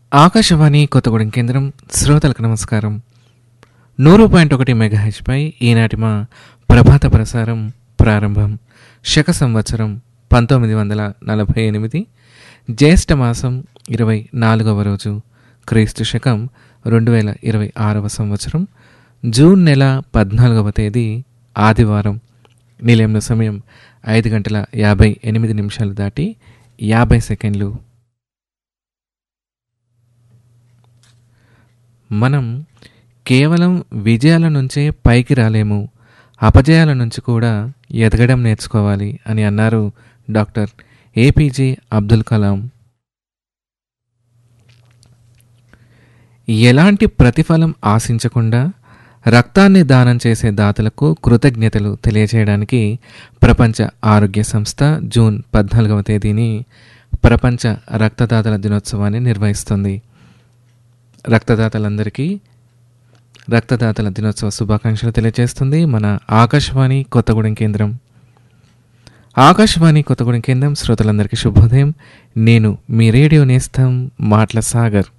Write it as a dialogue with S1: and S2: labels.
S1: ఆకాశవాణి కొత్తగూడెం కేంద్రం శ్రోతలకు నమస్కారం నూరు పాయింట్ ఒకటి మెగాహెచ్పై ఈనాటి మా ప్రభాత ప్రసారం ప్రారంభం శక సంవత్సరం పంతొమ్మిది వందల నలభై ఎనిమిది జ్యేష్ఠ మాసం ఇరవై నాలుగవ రోజు క్రీస్తు శకం రెండు వేల ఇరవై ఆరవ సంవత్సరం జూన్ నెల పద్నాలుగవ తేదీ ఆదివారం నిలయంలో సమయం ఐదు గంటల యాభై ఎనిమిది నిమిషాలు దాటి యాభై సెకండ్లు మనం కేవలం విజయాల నుంచే పైకి రాలేము అపజయాల నుంచి కూడా ఎదగడం నేర్చుకోవాలి అని అన్నారు డాక్టర్ ఏపీజే అబ్దుల్ కలాం ఎలాంటి ప్రతిఫలం ఆశించకుండా రక్తాన్ని దానం చేసే దాతలకు కృతజ్ఞతలు తెలియజేయడానికి ప్రపంచ ఆరోగ్య సంస్థ జూన్ పద్నాలుగవ తేదీని ప్రపంచ రక్తదాతల దినోత్సవాన్ని నిర్వహిస్తుంది రక్తదాతలందరికీ రక్తదాతల దినోత్సవ శుభాకాంక్షలు తెలియజేస్తుంది మన ఆకాశవాణి కొత్తగూడెం కేంద్రం ఆకాశవాణి కొత్తగూడెం కేంద్రం శ్రోతలందరికీ శుభోదయం నేను మీ రేడియో నేస్తం మాటల సాగర్